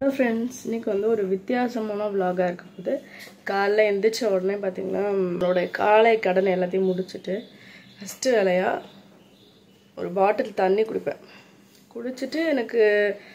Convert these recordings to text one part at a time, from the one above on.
hello friends இன்னைக்கு வந்து ஒரு வித்தியாசமான விலாகாக இருக்க போது காலைல எந்திரிச்ச உடனே பார்த்தீங்கன்னா நம்மளோட காலை கடன் எல்லாத்தையும் முடிச்சுட்டு ஃபஸ்ட்டு வேலையாக ஒரு பாட்டில் தண்ணி குடிப்பேன் குடிச்சிட்டு எனக்கு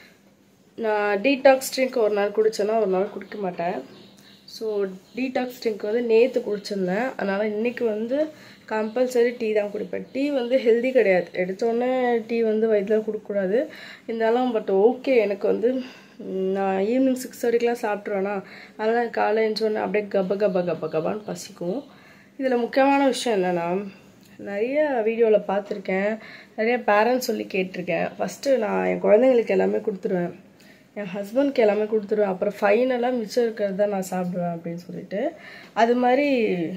நான் டீடாக்ஸ் ட்ரிங்க் ஒரு நாள் குடிச்சேன்னா ஒரு நாள் குடிக்க மாட்டேன் ஸோ டீடாக்ஸ் ட்ரிங்க் வந்து நேற்று குடிச்சிருந்தேன் அதனால் இன்றைக்கி வந்து கம்பல்சரி டீ தான் குடிப்பேன் டீ வந்து ஹெல்தி கிடையாது எடுத்தோடனே டீ வந்து வயிற்றில் கொடுக்கக்கூடாது இருந்தாலும் பட் ஓகே எனக்கு வந்து ம், நான் ஈவினிங் சிக்ஸ் தேர்ட்டிக்கெலாம் சாப்பிட்ருவேனா அதனால் காலை எழுந்தோடனே அப்படியே கப கப கப கபான்னு பசிக்கும் இதில் முக்கியமான விஷயம் என்னென்னா நிறைய வீடியோவில் பார்த்துருக்கேன் நிறைய பேரண்ட்ஸ் சொல்லி கேட்டிருக்கேன் ஃபஸ்ட்டு நான் என் குழந்தைங்களுக்கு எல்லாமே கொடுத்துருவேன் என் ஹஸ்பண்ட்க்கு எல்லாமே கொடுத்துருவேன் அப்புறம் ஃபைனலாக மிச்சம் இருக்கிறது தான் நான் சாப்பிடுவேன் அப்படின்னு சொல்லிட்டு அது மாதிரி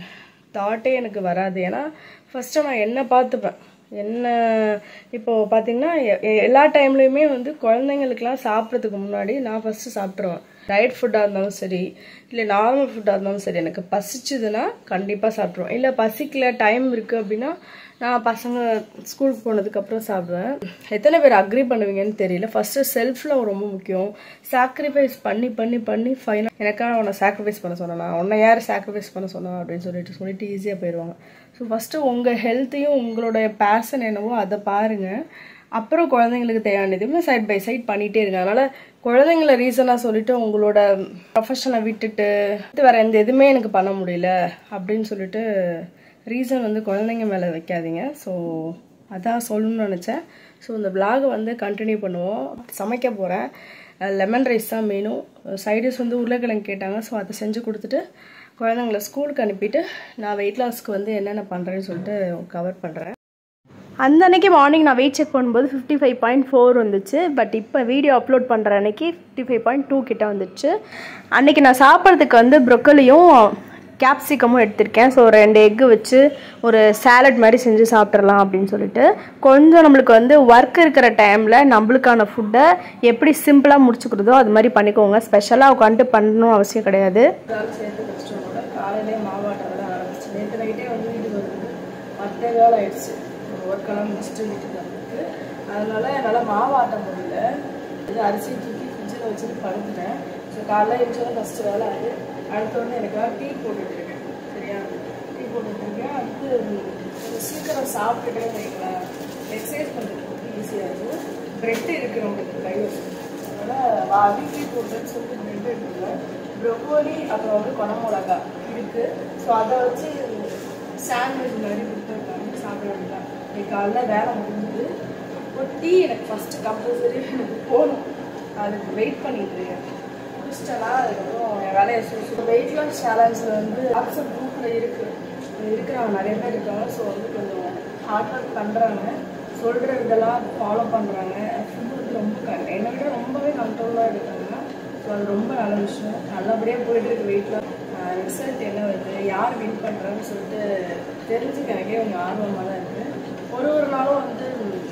தாட்டே எனக்கு வராது ஏன்னா ஃபஸ்ட்டு நான் என்ன பார்த்துப்பேன் என்ன இப்போ பார்த்தீங்கன்னா எ- எ- எல்லா டைம்லையுமே வந்து குழந்தைங்களுக்குலாம் சாப்பிட்றதுக்கு முன்னாடி நான் ஃபஸ்ட்டு சாப்பிட்ருவேன் டயட் ஃபுட்டாக இருந்தாலும் சரி இல்லை நார்மல் ஃபுட்டாக இருந்தாலும் சரி எனக்கு பசிச்சுதுன்னா கண்டிப்பாக சாப்பிட்ருவேன் இல்லை பசிக்கல டைம் இருக்குது அப்படின்னா நான் பசங்க ஸ்கூலுக்கு போனதுக்கப்புறம் சாப்பிடுவேன் எத்தனை பேர் அக்ரி பண்ணுவீங்கன்னு தெரியல ஃபஸ்ட்டு செல்ஃப் லவ் ரொம்ப முக்கியம் சாக்ரிஃபைஸ் பண்ணி பண்ணி பண்ணி ஃபைனல் எனக்காக உன்னை சாக்ரிஃபைஸ் பண்ண சொன்னா உன்னை யார் சாக்ரிஃபைஸ் பண்ண சொன்னா அப்படின்னு சொல்லிட்டு சொல்லிட்டு ஈஸியாக போயிடுவாங்க ஸோ ஃபஸ்ட்டு உங்கள் ஹெல்த்தையும் உங்களோட பேஷன் என்னவோ அதை பாருங்கள் அப்புறம் குழந்தைங்களுக்கு தேவையானதுமே சைட் பை சைட் பண்ணிகிட்டே இருங்க அதனால் குழந்தைங்கள ரீசனாக சொல்லிட்டு உங்களோட ப்ரொஃபஷனை விட்டுட்டு வேற எந்த எதுவுமே எனக்கு பண்ண முடியல அப்படின்னு சொல்லிட்டு ரீசன் வந்து குழந்தைங்க மேலே வைக்காதீங்க ஸோ அதான் சொல்லணும்னு நினச்சேன் ஸோ இந்த vlog வந்து கண்டினியூ பண்ணுவோம் சமைக்க போகிறேன் லெமன் ரைஸ் தான் மெயினும் சைடிஸ் வந்து உருளைக்கிழங்கு கேட்டாங்க ஸோ அதை செஞ்சு கொடுத்துட்டு குழந்தைங்கள ஸ்கூலுக்கு அனுப்பிட்டு நான் வெயிட் லாஸ்க்கு வந்து என்னென்ன பண்ணுறேன்னு சொல்லிட்டு கவர் பண்ணுறேன் அந்த அன்னைக்கு மார்னிங் நான் வெயிட் செக் பண்ணும்போது ஃபிஃப்டி ஃபைவ் பாயிண்ட் ஃபோர் வந்துச்சு பட் இப்போ வீடியோ அப்லோட் பண்ணுற அன்னைக்கு ஃபிஃப்டி ஃபைவ் பாயிண்ட் டூ கிட்ட வந்துச்சு அன்னைக்கு நான் சாப்பிட்றதுக்கு வந்து ப்ரொக்கலியும் கேப்சிகமும் எடுத்திருக்கேன் ஸோ ரெண்டு எக்கு வச்சு ஒரு சாலட் மாதிரி செஞ்சு சாப்பிட்றலாம் அப்படின்னு சொல்லிட்டு கொஞ்சம் நம்மளுக்கு வந்து ஒர்க் இருக்கிற டைமில் நம்மளுக்கான ஃபுட்டை எப்படி சிம்பிளாக முடிச்சுக்கிறதோ அது மாதிரி பண்ணிக்கோங்க ஸ்பெஷலாக உட்காந்துட்டு பண்ணணும் அவசியம் கிடையாது சேர்த்து கஷ்டமோட காலையிலே மாவாட்டம் விட ஆரம்பிச்சு நேற்று நைட்டே வந்து வீட்டுக்கு வந்து மற்ற வேலை ஆயிடுச்சு ஒர்க்கெல்லாம் முடிச்சுட்டு வீட்டுக்கு வந்துட்டு அதனால என்னால் மாவாட்ட முடியல இது அரிசி தூக்கி ஃப்ரிட்ஜில் வச்சுட்டு படுத்துட்டேன் ஸோ காலைல எழுந்தோட ஃபஸ்ட்டு வேலை அது அடுத்து வந்து எனக்காக டீ போட்டுட்ருக்கேன் சரியா டீ போட்டுட்ருக்கேன் அடுத்து கொஞ்சம் சீக்கிரம் சாப்பிட்டுட்டே வைங்களேன் எக்ஸசைஸ் பண்ணுறதுக்கு ஈஸியாக இருக்கும் ப்ரெட் இருக்குது நம்மளுக்கு கை வச்சு அதனால் வா வீக்லி போட்டுன்னு சொல்லிட்டு ப்ரெட் இருக்குல்ல ப்ரொக்கோலி அப்புறம் வந்து குணமிளகா இருக்குது ஸோ அதை வச்சு சாண்ட்விச் மாதிரி கொடுத்துருக்காங்க சாப்பிட வேண்டியதான் இன்னைக்கு காலைல வேலை முடிஞ்சது ஒரு டீ எனக்கு ஃபஸ்ட்டு கம்பல்சரி எனக்கு போகணும் அதுக்கு வெயிட் பண்ணிட்டு இருக்கேன் முடிச்சிட்டேன்னா அதுக்கப்புறம் என் வேலையை சுற்றி வெயிட் லாஸ் சேலஞ்சில் வந்து வாட்ஸ்அப் குரூப்பில் இருக்குது இருக்கிறவங்க நிறைய பேர் இருக்காங்க ஸோ வந்து கொஞ்சம் ஹார்ட் ஒர்க் பண்ணுறாங்க சொல்கிற இதெல்லாம் ஃபாலோ பண்ணுறாங்க ஃபுட் வந்து ரொம்ப க என்னை விட ரொம்பவே கண்ட்ரோலாக இருக்காங்க ஸோ அது ரொம்ப நல்ல விஷயம் நல்லபடியாக போயிட்டு இருக்கு வெயிட்டில் ரிசல்ட் என்ன வருது யார் வின் பண்ணுறான்னு சொல்லிட்டு தெரிஞ்சுக்க எனக்கே கொஞ்சம் ஆர்வமாக தான் இருக்குது ஒரு ஒரு நாளும் வந்து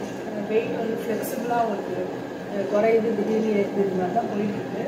வெயிட் வந்து ஃப்ளெக்சிபிளாக உங்களுக்கு அஹ், குறையுது திடீர்னு ஏறுது இது மாதிரி தான் போயிட்டுருக்கு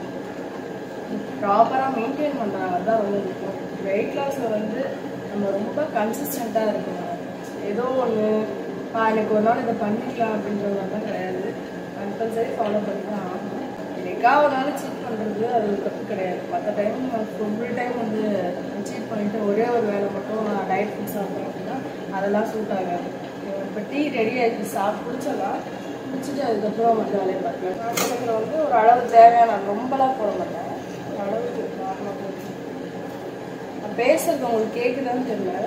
ப்ராப்பராக மெயின்டைன் பண்ணுறாங்க அதுதான் வந்து முக்கியம் வெயிட் லாஸில் வந்து நம்ம ரொம்ப கன்சிஸ்டண்ட்டாக இருக்கணும் ஏதோ ஒன்று எனக்கு ஒரு நாள் இதை பண்ணிக்கலாம் அப்படின்ற மாதிரிலாம் கிடையாது கம்பல்சரி ஃபாலோ பண்ணி தான் ஆகணும் என்னைக்கா ஒரு நாள் சீட் பண்ணுறது அது ஒரு தப்பு கிடையாது மற்ற டைம் ஃபுல் டைம் வந்து சீட் பண்ணிட்டு ஒரே ஒரு வேலை மட்டும் நான் டயட் ஃபுட் சாப்பிட்றேன் அப்படின்னா அதெல்லாம் சூட் ஆகாது இப்போ டீ ரெடி ஆகிடுச்சு சாப்பிட்டு குடிச்சிடலாம் குடிச்சிட்டு அதுக்கப்புறம் மற்ற வேலையை பார்க்கலாம் சாப்பிட்றதுல வந்து ஒரு அளவு தேவையான ரொம்பலாம் போட மாட்டேன் ஒரு அளவுக்கு நார்மலாக போட்டு நான் பேசுறது உங்களுக்கு கேட்குதான்னு தெரியல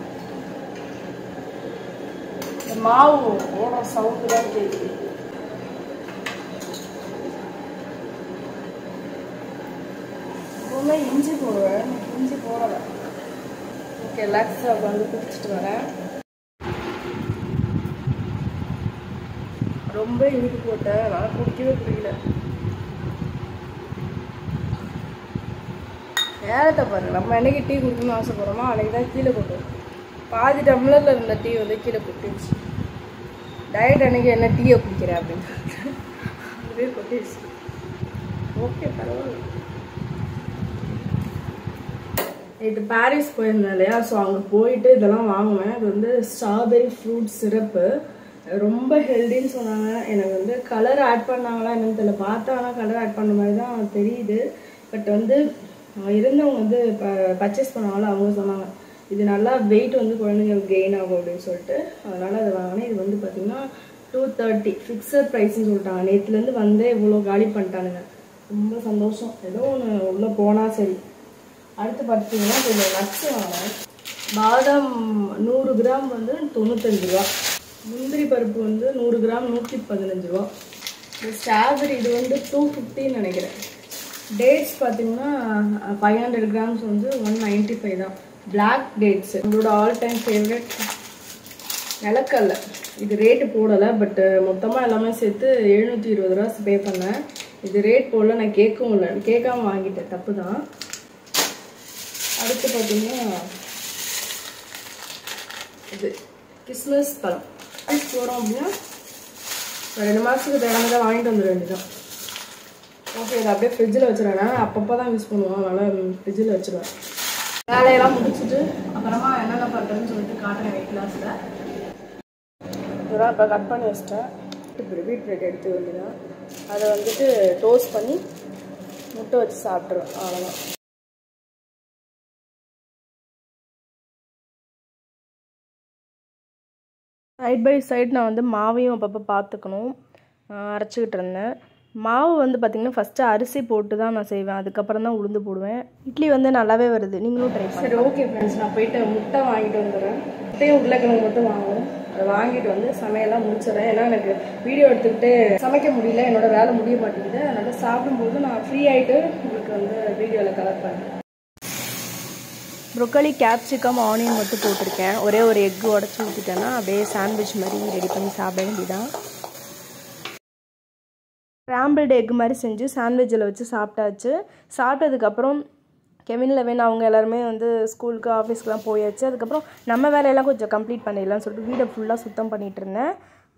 இந்த மாவு ஓடுற சவுண்டு தான் கேட்குது எப்பவுமே இஞ்சி போடுவேன் இன்னைக்கு இஞ்சி போடலை ஓகே ரிலாக்ஸாக உட்காந்து குடிச்சிட்டு வரேன் ரொம்ப இனிப்பு போட்டேன் நான் குடிக்கவே பிடிக்கல நேரத்தை பாருங்க நம்ம என்னைக்கு டீ குடிக்கணும்னு ஆசைப்படுறோமோ அன்னைக்கு தான் கீழே கொட்டும் பாதி டம்ளரில் இருந்த டீ வந்து கீழே கொட்டிடுச்சு டயட் அன்னைக்கு என்ன டீயை குடிக்கிறேன் அப்படின்னு அதுவே கொட்டிடுச்சு ஓகே பரவாயில்ல நேற்று பாரிஸ் போயிருந்தேன் இல்லையா ஸோ அங்கே போயிட்டு இதெல்லாம் வாங்குவேன் இது வந்து ஸ்ட்ராபெரி ஃப்ரூட் சிரப்பு ரொம்ப ஹெல்தின்னு சொன்னாங்க எனக்கு வந்து கலர் ஆட் பண்ணாங்களா என்னன்னு தெரியல பார்த்தா ஆனால் கலர் ஆட் பண்ண மாதிரி தான் தெரியுது பட் வந்து அஹ் இருந்தவங்க வந்து பர்ச்சேஸ் பண்ணாங்களோ அவங்க சொன்னாங்க இது நல்லா வெயிட் வந்து குழந்தைங்களுக்கு கெயின் ஆகும் அப்படின்னு சொல்லிட்டு அதனால அதை வாங்கினேன் இது வந்து பார்த்தீங்கன்னா டூ தேர்ட்டி ஃபிக்ஸட் ப்ரைஸ்னு சொல்லிட்டாங்க நேற்றுலேருந்து வந்து இவ்வளோ காலி பண்ணிட்டானுங்க ரொம்ப சந்தோஷம் ஏதோ ஒன்று உள்ளே போனால் சரி அடுத்து பார்த்தீங்கன்னா கொஞ்சம் நட்ஸ் வாங்கினேன் பாதாம் நூறு கிராம் வந்து தொண்ணூத்தஞ்சு ரூபா முந்திரி பருப்பு வந்து நூறு கிராம் நூற்றி பதினஞ்சு ரூபா இந்த ஸ்ட்ராபெரி இது வந்து டூ ஃபிஃப்டின்னு நினைக்கிறேன் டேட்ஸ் பார்த்தீங்கன்னா ஃபைவ் ஹண்ட்ரட் கிராம்ஸ் வந்து ஒன் நைன்ட்டி ஃபைவ் தான் பிளாக் டேட்ஸ் உங்களோட ஆல் டைம் ஃபேவரட் நிலக்கல்ல இது ரேட்டு போடலை பட் மொத்தமாக எல்லாமே சேர்த்து எழுநூற்றி இருபது ரூபா பே பண்ணேன் இது ரேட் போடல நான் கேட்கவும் இல்லை கேட்காம வாங்கிட்டேன் தப்பு தான் அடுத்து பார்த்தீங்கன்னா இது கிறிஸ்மஸ் பழம் கிறிஸ் போகிறோம் அப்படின்னா ஒரு ரெண்டு மாதத்துக்கு தேவையானதை வாங்கிட்டு வந்துட வேண்டியதான் ஓகே இதை அப்படியே ஃப்ரிட்ஜில் வச்சிருவேன் அப்பப்போ தான் யூஸ் பண்ணுவோம் அதனால் ஃப்ரிட்ஜில் வச்சிருவேன் வேலையெல்லாம் முடிச்சுட்டு அப்புறமா என்னென்ன பண்ணுறதுன்னு சொல்லிட்டு காட்டுறேன் வெயிட் கிளாஸில் இதெல்லாம் இப்போ கட் பண்ணி வச்சிட்டேன் இப்படி பீட்ரூட் எடுத்து வேண்டியதான் அதை வந்துட்டு டோஸ்ட் பண்ணி முட்டை வச்சு சாப்பிட்ருவேன் அவ்வளோதான் சைட் பை சைடு நான் வந்து மாவையும் அப்பப்போ பார்த்துக்கணும் ஆஹ் அரைச்சிக்கிட்டு இருந்தேன் மாவு வந்து பார்த்திங்கன்னா ஃபஸ்ட்டு அரிசி போட்டு தான் நான் செய்வேன் அதுக்கப்புறம் தான் உளுந்து போடுவேன் இட்லி வந்து நல்லாவே வருது நீங்களும் ட்ரை பண்ணி சரி ஓகே ஃப்ரெண்ட்ஸ் நான் போயிட்டு முட்டை வாங்கிட்டு வந்துடுறேன் முட்டையும் உருளைக்கிழங்கு மட்டும் வாங்குவோம் அதை வாங்கிட்டு வந்து சமையல்லாம் முடிச்சிடறேன் ஏன்னா எனக்கு வீடியோ எடுத்துக்கிட்டு சமைக்க முடியல என்னோட வேலை முடிய மாட்டேங்குது அதனால் சாப்பிடும்போது நான் ஃப்ரீ ஆகிட்டு உங்களுக்கு வந்து வீடியோவில் கலர் பண்ணுறேன் ப்ரொக்கலி கேப்சிகம் ஆனியன் மட்டும் போட்டிருக்கேன் ஒரே ஒரு எக் உடச்சி ஊற்றிட்டேன்னா அப்படியே சாண்ட்விச் மாதிரி ரெடி பண்ணி சாப்பிட வேண்டியதான் ஸ்க்ராம்பிள்டு எக் மாதிரி செஞ்சு சாண்ட்விச்சில் வச்சு சாப்பிட்டாச்சு சாப்பிட்டதுக்கப்புறம் கெவின் லெவன் அவங்க எல்லாருமே வந்து ஸ்கூலுக்கு ஆஃபீஸ்க்குலாம் போயாச்சு அதுக்கப்புறம் நம்ம வேலையெல்லாம் கொஞ்சம் கம்ப்ளீட் பண்ணிடலாம்னு சொல்லிட்டு வீடை ஃபுல்லாக சுத்தம் பண்ணிகிட்டு இருந்தேன்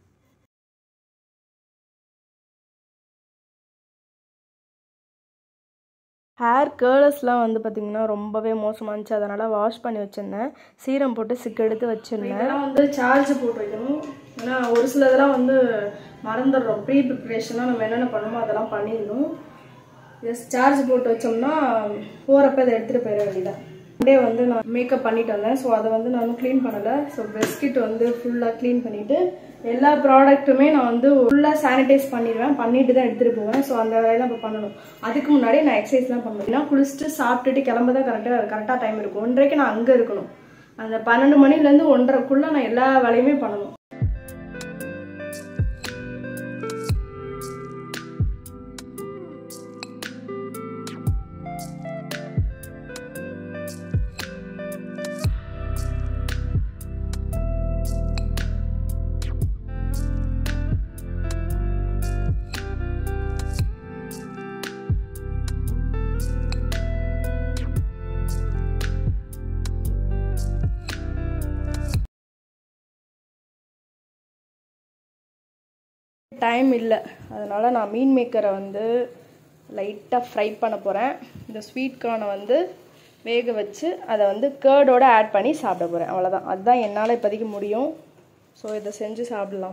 ஹேர் கேர்லஸ்லாம் வந்து பார்த்திங்கன்னா ரொம்பவே மோசமாக இருந்துச்சு அதனால் வாஷ் பண்ணி வச்சுருந்தேன் சீரம் போட்டு சிக்கு எடுத்து வச்சுருந்தேன் இதெல்லாம் வந்து சார்ஜ் போட்டு வைக்கணும் ஏன்னா ஒரு சிலதெல்லாம் வந்து மறந்துடுறோம் ப்ரீ ப்ரிப்ரேஷனாக நம்ம என்னென்ன பண்ணணுமோ அதெல்லாம் பண்ணிடணும் ஜஸ்ட் சார்ஜ் போட்டு வச்சோம்னா போகிறப்ப இதை எடுத்துகிட்டு போயிட வேண்டியதான் டே வந்து நான் மேக்கப் பண்ணிட்டு வந்தேன் ஸோ அதை வந்து நானும் க்ளீன் பண்ணலை ஸோ பெஸ்கிட் வந்து ஃபுல்லாக க்ளீன் பண்ணிவிட்டு எல்லா ப்ராடக்ட்டுமே நான் வந்து ஃபுல்லாக சானிடைஸ் பண்ணிடுவேன் பண்ணிட்டு தான் எடுத்துகிட்டு போவேன் ஸோ அந்த வேலையெல்லாம் இப்போ பண்ணணும் அதுக்கு முன்னாடி நான் எக்ஸசைஸ்லாம் பண்ணுவேன் ஏன்னா குளிச்சுட்டு சாப்பிட்டுட்டு கிளம்ப தான் கரெக்டாக கரெக்டாக டைம் இருக்கும் ஒன்றரைக்கு நான் அங்கே இருக்கணும் அந்த பன்னெண்டு மணிலேருந்து ஒன்றரைக்குள்ளே நான் எல்லா வேலையுமே பண்ணணும் டைம் இல்லை அதனால் நான் மீன் மேக்கரை வந்து லைட்டாக ஃப்ரை பண்ண போகிறேன் இந்த ஸ்வீட் கார்னை வந்து வேக வச்சு அதை வந்து கேர்டோட ஆட் பண்ணி சாப்பிட போகிறேன் அவ்வளோதான் அதுதான் என்னால் இப்போதைக்கு முடியும் ஸோ இதை செஞ்சு சாப்பிடலாம்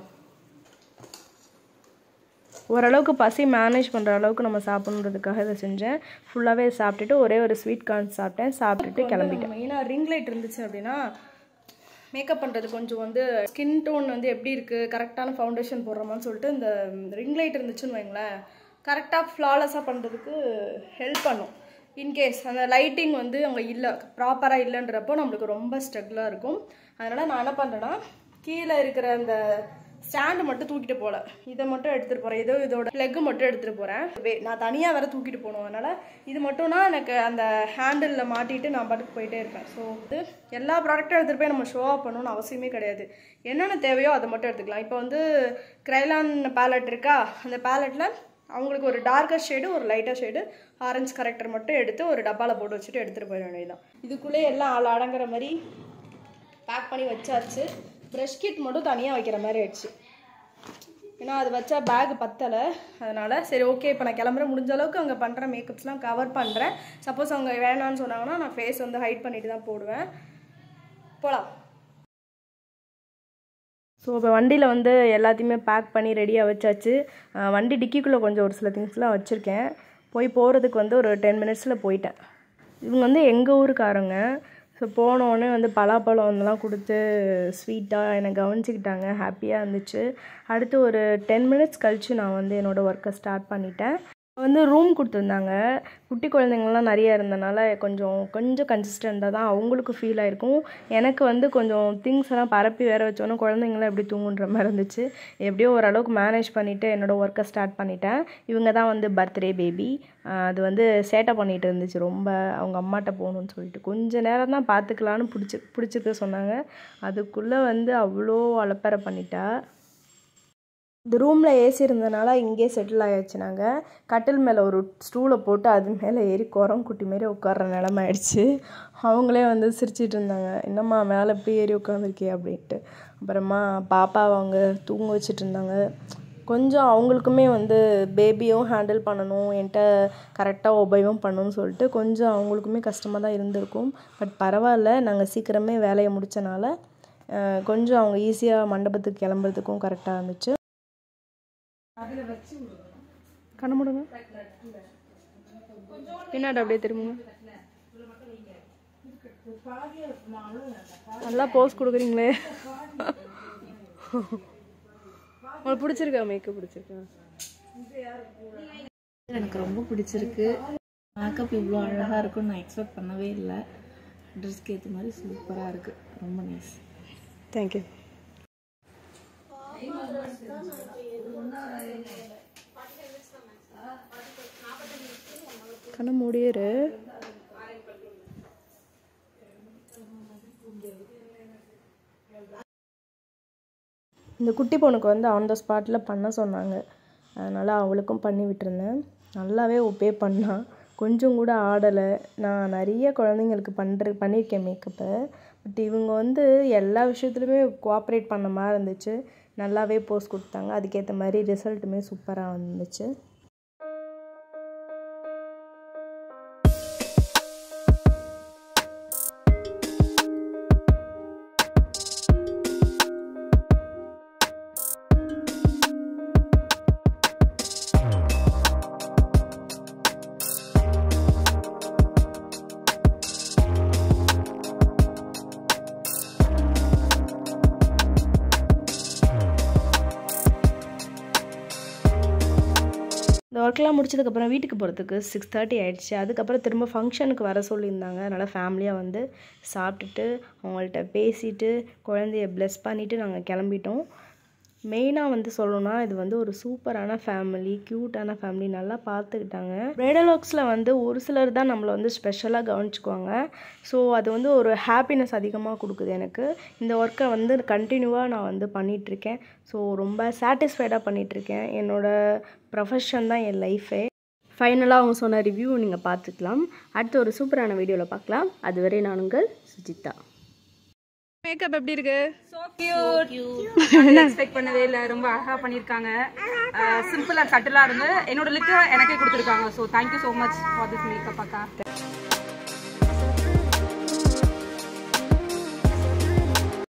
ஓரளவுக்கு பசி மேனேஜ் பண்ணுற அளவுக்கு நம்ம சாப்பிட்ணுன்றதுக்காக இதை செஞ்சேன் ஃபுல்லாகவே சாப்பிட்டுட்டு ஒரே ஒரு ஸ்வீட் கார்ன் சாப்பிட்டேன் சாப்பிட்டுட்டு கிளம்பிட்டேன் மெயினாக ரிங் லைட் இருந்துச்சு அப்படின்னா மேக்கப் பண்ணுறது கொஞ்சம் வந்து ஸ்கின் டோன் வந்து எப்படி இருக்குது கரெக்டான ஃபவுண்டேஷன் போடுறோமான்னு சொல்லிட்டு இந்த ரிங் லைட் இருந்துச்சுன்னு வைங்களேன் கரெக்டாக ஃப்ளாலெஸ்ஸாக பண்ணுறதுக்கு ஹெல்ப் பண்ணும் இன்கேஸ் அந்த லைட்டிங் வந்து அங்கே இல்லை ப்ராப்பராக இல்லைன்றப்போ நம்மளுக்கு ரொம்ப ஸ்ட்ரகிளாக இருக்கும் அதனால் நான் என்ன பண்ணுறேன்னா கீழே இருக்கிற அந்த ஸ்டாண்டு மட்டும் தூக்கிட்டு போகல இதை மட்டும் எடுத்துகிட்டு போகிறேன் ஏதோ இதோட லெக்கு மட்டும் எடுத்துகிட்டு போகிறேன் நான் தனியாக வேறு தூக்கிட்டு போகணும் அதனால் இது மட்டும்னா எனக்கு அந்த ஹேண்டிலில் மாட்டிட்டு நான் பாட்டுக்கு போயிட்டே இருப்பேன் ஸோ வந்து எல்லா ப்ராடக்ட்டும் எடுத்துகிட்டு போய் நம்ம ஷோ ஆஃப் பண்ணணும்னு அவசியமே கிடையாது என்னென்ன தேவையோ அதை மட்டும் எடுத்துக்கலாம் இப்போ வந்து க்ரைலான் பேலட் இருக்கா அந்த பேலட்டில் அவங்களுக்கு ஒரு டார்க்கர் ஷேடு ஒரு லைட்டர் ஷேடு ஆரஞ்சு கரெக்டர் மட்டும் எடுத்து ஒரு டப்பாவில் போட்டு வச்சுட்டு எடுத்துகிட்டு போயிட வேண்டியதுதான் இதுக்குள்ளே எல்லாம் ஆள் அடங்குற மாதிரி பேக் பண்ணி வச்சாச்சு ப்ரெஷ் கிட் மட்டும் தனியாக வைக்கிற மாதிரி ஆயிடுச்சு ஏன்னா அது வச்சா பேக் பத்தலை அதனால் சரி ஓகே இப்போ நான் கிளம்புற முடிஞ்ச அளவுக்கு அங்கே பண்ணுற மேக்கப்ஸ்லாம் கவர் பண்ணுறேன் சப்போஸ் அவங்க வேணான்னு சொன்னாங்கன்னா நான் ஃபேஸ் வந்து ஹைட் பண்ணிட்டு தான் போடுவேன் போகலாம் ஸோ இப்போ வண்டியில் வந்து எல்லாத்தையுமே பேக் பண்ணி ரெடியாக வச்சாச்சு அஹ் வண்டி டிக்கிக்குள்ளே கொஞ்சம் ஒரு சில திங்ஸ்லாம் வச்சுருக்கேன் போய் போகிறதுக்கு வந்து ஒரு டென் மினிட்ஸில் போயிட்டேன் இவங்க வந்து எங்கள் ஊருக்காரங்க ஸோ போனோடனே வந்து பலாப்பழம் இதெல்லாம் கொடுத்து ஸ்வீட்டாக என்னை கவனிச்சிக்கிட்டாங்க ஹாப்பியாக இருந்துச்சு அடுத்து ஒரு டென் மினிட்ஸ் கழித்து நான் வந்து என்னோடய ஒர்க்கை ஸ்டார்ட் பண்ணிட்டேன் வந்து ரூம் கொடுத்துருந்தாங்க குட்டி குழந்தைங்கள்லாம் நிறைய இருந்தனால கொஞ்சம் கொஞ்சம் கன்சிஸ்டண்ட்டாக தான் அவங்களுக்கு ஃபீல் ஆயிருக்கும் எனக்கு வந்து கொஞ்சம் திங்ஸ் எல்லாம் பரப்பி வேற வச்சோன்னே குழந்தைங்களாம் எப்படி தூங்குன்ற மாதிரி இருந்துச்சு எப்படியோ ஓரளவுக்கு மேனேஜ் பண்ணிவிட்டு என்னோடய ஒர்க்கை ஸ்டார்ட் பண்ணிட்டேன் இவங்க தான் வந்து பர்த்டே பேபி அது வந்து சேட்டை பண்ணிகிட்டு இருந்துச்சு ரொம்ப அவங்க அம்மாட்ட போகணுன்னு சொல்லிட்டு கொஞ்ச நேரம் தான் பார்த்துக்கலான்னு பிடிச்சி பிடிச்சிக்க சொன்னாங்க அதுக்குள்ளே வந்து அவ்வளோ அலப்பறை பண்ணிட்டா இந்த ரூமில் ஏசி இருந்தனால இங்கேயே செட்டில் ஆயாச்சு நாங்கள் கட்டில் மேலே ஒரு ஸ்டூலை போட்டு அது மேலே ஏறி குரங்குட்டி மாரி உட்கார்ற நிலம ஆயிடுச்சு அவங்களே வந்து சிரிச்சிட்டு இருந்தாங்க என்னம்மா மேலே இப்படி ஏறி உட்காந்துருக்கே அப்படின்ட்டு அப்புறமா பாப்பாவை அவங்க தூங்க வச்சுட்டு இருந்தாங்க கொஞ்சம் அவங்களுக்குமே வந்து பேபியும் ஹேண்டில் பண்ணணும் என்கிட்ட கரெக்டாக ஒபையும் பண்ணணும்னு சொல்லிட்டு கொஞ்சம் அவங்களுக்குமே கஷ்டமாக தான் இருந்திருக்கும் பட் பரவாயில்ல நாங்கள் சீக்கிரமே வேலையை முடித்தனால கொஞ்சம் அவங்க ஈஸியாக மண்டபத்துக்கு கிளம்புறதுக்கும் கரெக்டாக இருந்துச்சு கண்ண முடுங்க பின்னாடி அப்படியே திரும்புங்க நல்லா போஸ் கொடுக்குறீங்களே உங்களுக்கு பிடிச்சிருக்கா மேக்கப் பிடிச்சிருக்கா எனக்கு ரொம்ப பிடிச்சிருக்கு மேக்கப் இவ்வளோ அழகாக இருக்கும்னு நான் எக்ஸ்பெக்ட் பண்ணவே இல்லை ட்ரெஸ்க்கு ஏற்ற மாதிரி சூப்பராக இருக்குது ரொம்ப நைஸ் தேங்க்யூ கண்ண மூடியரு இந்த குட்டி பொண்ணுக்கு வந்து ஆன் த ஸ்பாட்டில் பண்ண சொன்னாங்க அதனால் அவளுக்கும் பண்ணி விட்டுருந்தேன் நல்லாவே ஒப்பே பண்ணா கொஞ்சம் கூட ஆடலை நான் நிறைய குழந்தைங்களுக்கு பண்ணுற பண்ணியிருக்கேன் மேக்கப்பை பட் இவங்க வந்து எல்லா விஷயத்துலையுமே கோஆப்ரேட் பண்ண மாதிரி இருந்துச்சு நல்லாவே போஸ் கொடுத்தாங்க அதுக்கேற்ற மாதிரி ரிசல்ட்டுமே சூப்பராக வந்துச்சு இந்த ஒர்க்லாம் முடிச்சதுக்கப்புறம் வீட்டுக்கு போகிறதுக்கு சிக்ஸ் தேர்ட்டி ஆயிடுச்சு அதுக்கப்புறம் திரும்ப ஃபங்க்ஷனுக்கு வர சொல்லியிருந்தாங்க அதனால் ஃபேமிலியாக வந்து சாப்பிட்டுட்டு அவங்கள்ட்ட பேசிட்டு குழந்தைய ப்ளெஸ் பண்ணிவிட்டு நாங்கள் கிளம்பிட்டோம் மெயினாக வந்து சொல்லணும்னா இது வந்து ஒரு சூப்பரான ஃபேமிலி க்யூட்டான ஃபேமிலி நல்லா பார்த்துக்கிட்டாங்க ப்ரைடல் ஒர்க்ஸில் வந்து ஒரு சிலர் தான் நம்மளை வந்து ஸ்பெஷலாக கவனிச்சுக்குவாங்க ஸோ அது வந்து ஒரு ஹாப்பினஸ் அதிகமாக கொடுக்குது எனக்கு இந்த ஒர்க்கை வந்து கண்டினியூவாக நான் வந்து பண்ணிகிட்ருக்கேன் ஸோ ரொம்ப சாட்டிஸ்ஃபைடாக பண்ணிகிட்ருக்கேன் என்னோடய ப்ரொஃபஷன் தான் என் லைஃபே ஃபைனலாக அவங்க சொன்ன ரிவ்யூ நீங்கள் பார்த்துக்கலாம் அடுத்து ஒரு சூப்பரான வீடியோவில் பார்க்கலாம் அதுவரை நான் உங்கள் சுஜிதா மேக்கப் எப்படி இருக்கு ஸோ கியூட் எக்ஸ்பெக்ட் பண்ணவே இல்லை ரொம்ப அழகா பண்ணியிருக்காங்க சிம்பிள் அண்ட் சட்டிலாக இருந்து என்னோட லுக்கு எனக்கே கொடுத்துருக்காங்க so thank you so much for this makeup அக்கா